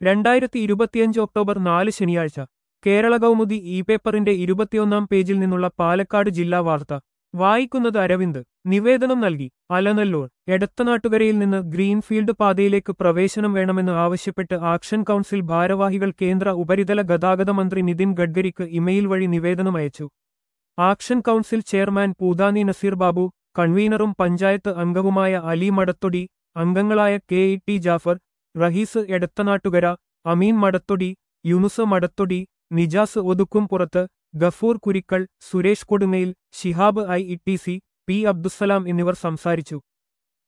രണ്ടായിരത്തി ഇരുപത്തിയഞ്ച് ഒക്ടോബർ നാല് ശനിയാഴ്ച കേരള കൗമുദി ഇ പേപ്പറിന്റെ ഇരുപത്തിയൊന്നാം പേജിൽ നിന്നുള്ള പാലക്കാട് ജില്ലാ വാർത്ത വായിക്കുന്നത് അരവിന്ദ് നിവേദനം നൽകി അലനല്ലൂർ എടത്തനാട്ടുകരയിൽ നിന്ന് ഗ്രീൻഫീൽഡ് പാതയിലേക്ക് പ്രവേശനം വേണമെന്ന് ആവശ്യപ്പെട്ട് ആക്ഷൻ കൗൺസിൽ ഭാരവാഹികൾ കേന്ദ്ര ഉപരിതല ഗതാഗത മന്ത്രി നിതിൻ ഗഡ്കരിക്ക് ഇമെയിൽ വഴി നിവേദനം അയച്ചു action council chairman Poothani Naseer Babu കൺവീനറും പഞ്ചായത്ത് അംഗവുമായ അലി മടത്തൊടി അംഗങ്ങളായ K E T Jafar Raheez Edathanattukara Ameen Madathodi Yunus Madathodi Nijas Othukkumpurath Gafoor Kurikkal Suresh Kodungayil Shihab I E T C P Abdussalam എന്നിവർ സംസാരിച്ചു